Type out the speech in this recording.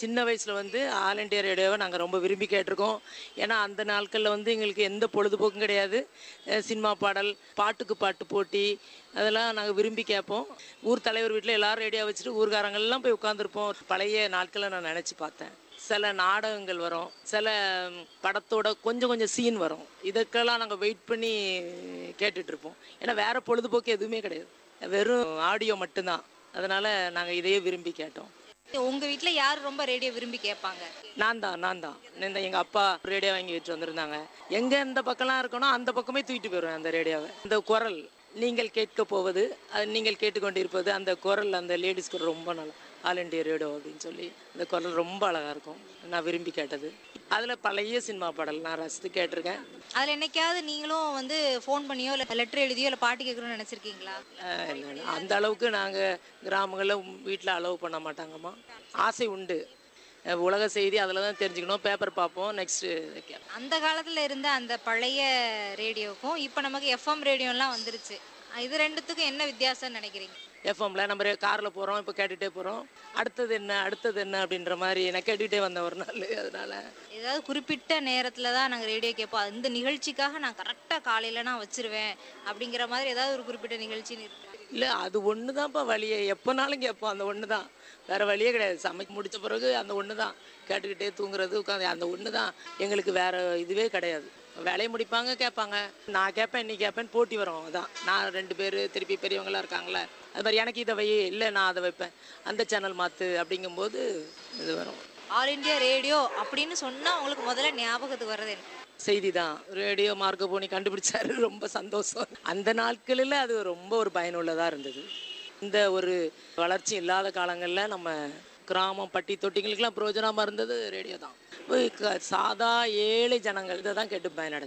சின்ன வயசில் வந்து ஆல் இண்டியா ரேடியோவை நாங்கள் ரொம்ப விரும்பி கேட்டிருக்கோம் ஏன்னா அந்த நாட்களில் வந்து எங்களுக்கு எந்த பொழுதுபோக்கும் கிடையாது அஹ் சினிமா பாடல் பாட்டுக்கு பாட்டு போட்டி அதெல்லாம் நாங்கள் விரும்பி கேட்போம் ஊர் தலைவர் வீட்டில் எல்லாரும் ரேடியோ வச்சுட்டு ஊர்காரங்கள்லாம் போய் உட்காந்துருப்போம் பழைய நாட்களை நான் நினச்சி பார்த்தேன் சில நாடகங்கள் வரும் சில ம், படத்தோட கொஞ்சம் கொஞ்சம் சீன் வரும் இதுக்கெல்லாம் நாங்கள் வெயிட் பண்ணி கேட்டுட்டு இருப்போம் ஏன்னா வேற பொழுதுபோக்கு எதுவுமே கிடையாது வெறும் ஆடியோ மட்டும்தான் அதனால நாங்கள் இதையே விரும்பி கேட்டோம் உங்க வீட்ல யார் ரொம்ப ரேடியோ விரும்பி கேட்பாங்க நான் தான் நான் தான் இந்த எங்கள் அப்பா ரேடியோ வாங்கி வச்சு வந்திருந்தாங்க எங்கே இந்த பக்கம்லாம் இருக்கணும் அந்த பக்கமே தூக்கிட்டு போயிடுவேன் அந்த ரேடியோவை இந்த குரல் நீங்கள் கேட்க போவது அது நீங்கள் கேட்டுக்கொண்டிருப்பது அந்த குரல் அந்த லேடிஸ் குரல் ரொம்ப நல்லா ஆல் இண்டியா ரேடியோ அப்படின்னு சொல்லி அந்த குரல் ரொம்ப அழகாக இருக்கும் நான் விரும்பி கேட்டது அதில் பழைய சினிமா பாடல் நான் ரசித்து கேட்டிருக்கேன் அதுல என்னைக்காவது நீங்களும் வந்து ஃபோன் பண்ணியோ இல்ல லெட்டர் எழுதியோ இல்ல பாட்டு கேட்கணும்னு நினைச்சிருக்கீங்களா அஹ் இல்ல, அந்த அளவுக்கு நாங்கள் கிராமங்களில் வீட்டில் அலோவ் பண்ண மாட்டாங்கம்மா ஆசை உண்டு அஹ் உலக செய்தி அதில் தான் தெரிஞ்சுக்கணும் பேப்பர் பார்ப்போம் நெக்ஸ்ட்டு அந்த காலத்துல இருந்த அந்த பழைய ரேடியோக்கும் இப்போ நமக்கு எஃப்எம் ரேடியோலாம் வந்துருச்சு இது ரெண்டுத்துக்கும் என்ன வித்தியாசம்னு நினைக்கிறீங்க எஃப்எம்ல நம்ம காரில் போகிறோம் இப்போ கேட்டுகிட்டே போகிறோம் அடுத்தது என்ன அடுத்தது என்ன அப்படின்ற மாதிரி நான் கேட்டுக்கிட்டே வந்தேன் ஒரு நாள் அதனால ஏதாவது குறிப்பிட்ட நேரத்துல தான் நாங்கள் ரேடியோ கேட்போம் அந்த நிகழ்ச்சிக்காக நான் கரெக்டாக காலையில நான் வச்சிருவேன் அப்படிங்கிற மாதிரி ஏதாவது ஒரு குறிப்பிட்ட நிகழ்ச்சின்னு இருக்கு இல்லை அது ஒன்று தான்ப்பா வழியே எப்போனாலும் கேட்போம் அந்த ஒன்று தான் வேறு வழியே கிடையாது சமைக்க முடிச்ச பிறகு அந்த ஒன்று தான் கேட்டுக்கிட்டே தூங்குறது உட்காந்து அந்த ஒன்று தான் எங்களுக்கு வேறு இதுவே கிடையாது வேலையை முடிப்பாங்க கேட்பாங்க நான் கேட்பேன் நீ கேட்பேன் போட்டி வரும் அதான் நான் ரெண்டு பேர் திருப்பி பெரியவங்களாம் இருக்காங்களே அது மாதிரி எனக்கு இதை வை இல்லை நான் அதை வைப்பேன் அந்த சேனல் மாற்று அப்படிங்கும்போது இது வரும் ஆல் இந்தியா ரேடியோ அப்படின்னு சொன்னா உங்களுக்கு முதல்ல ஞாபகத்துக்கு வர்றது என்ன செய்தி தான் ரேடியோ மார்க்க போனி கண்டுபிடிச்சாரு ரொம்ப சந்தோஷம் அந்த நாட்களில் அது ரொம்ப ஒரு பயனுள்ளதாக இருந்தது இந்த ஒரு வளர்ச்சி இல்லாத காலங்களில் நம்ம கிராமம் பட்டி தொட்டிங்களுக்கெல்லாம் பிரயோஜனமாக இருந்தது ரேடியோ தான் போய் க- சாதா ஏழை ஜனங்கள் இதை தான் கேட்டு பயனடைஞ்சாங்க